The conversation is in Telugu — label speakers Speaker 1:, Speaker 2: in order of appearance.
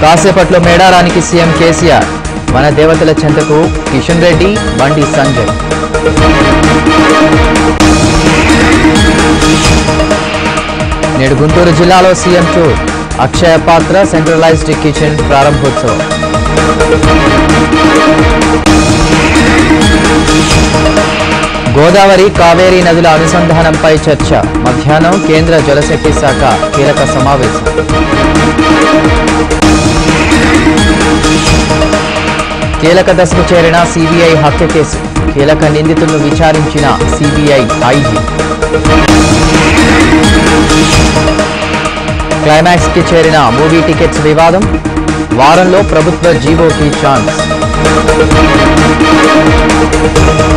Speaker 1: కాసేపట్లో మేడారానికి సీఎం కేసీఆర్ మన దేవతల చెంతకు కిషన్ రెడ్డి బండి సంజయ్ నేడు గుంటూరు జిల్లాలో సీఎం టూర్ అక్షయ పాత్ర సెంట్రలైజ్డ్ కిచెన్ ప్రారంభోత్సవం గోదావరి కావేరీ నదుల అనుసంధానంపై చర్చ మధ్యాహ్నం కేంద్ర జలశక్తి శాఖ కీలక సమావేశం కీలక దశకు చేరిన సిబిఐ హత్య కేసు కీలక నిందితులను విచారించిన సిబిఐ ఐజీ క్లైమాక్స్ కి చేరిన మూవీ టికెట్స్ వివాదం వారంలో ప్రభుత్వ జీవోకి ఛాన్స్